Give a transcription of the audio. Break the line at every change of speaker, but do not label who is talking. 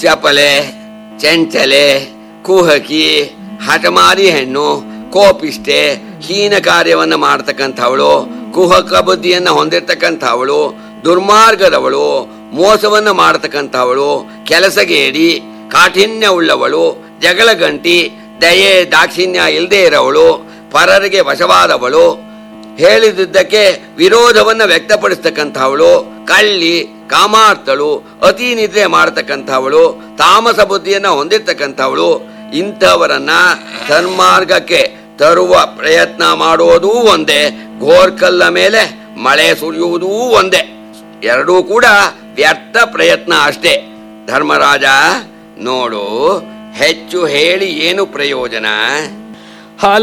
ಚಪಲೆ ಚಂಚಲೆ ಕುಹಕಿ ಹಠಮಾರಿ ಹೆಣ್ಣು ಕೋಪಿಷ್ಟೆ ಹೀನ ಕಾರ್ಯವನ್ನು ಮಾಡ್ತಕ್ಕಂಥವಳು ಕುಹಕ ಬುದ್ಧಿಯನ್ನು ಹೊಂದಿರತಕ್ಕಂಥವಳು ದುರ್ಮಾರ್ಗದವಳು ಮೋಸವನ್ನು ಮಾಡತಕ್ಕಂಥವಳು ಕೆಲಸಗೇಡಿ ಕಾಠಿಣ್ಯ ಉಳ್ಳವಳು ಜಗಳಗಂಟಿ ದಯೆ ದಾಕ್ಷಿಣ್ಯ ಇಲ್ಲದೆ ಇರೋವಳು ಪರರಿಗೆ ವಶವಾದವಳು ಹೇಳಿದ್ದಕ್ಕೆ ವಿರೋಧವನ್ನು ವ್ಯಕ್ತಪಡಿಸ್ತಕ್ಕಂಥವಳು ಕಳ್ಳಿ ಕಾಮಾರ್ಥಳು ಅತಿ ನಿದ್ರೆ ಮಾಡತಕ್ಕಂಥವಳು ತಾಮಸ ಬುದ್ಧಿಯನ್ನು ಹೊಂದಿರ್ತಕ್ಕಂಥವಳು ಇಂಥವರನ್ನ ಸನ್ಮಾರ್ಗಕ್ಕೆ ತರುವ ಪ್ರಯತ್ನ ಮಾಡುವುದೂ ಒಂದೇ ಗೋರ್ಕಲ್ಲ ಮೇಲೆ ಮಳೆ ಸುರಿಯುವುದೂ ಒಂದೇ ಎರಡೂ ಕೂಡ ವ್ಯರ್ಥ ಪ್ರಯತ್ನ ಅಷ್ಟೇ ಧರ್ಮರಾಜ ನೋಡು ಹೆಚ್ಚು ಹೇಳಿ ಏನು ಪ್ರಯೋಜನ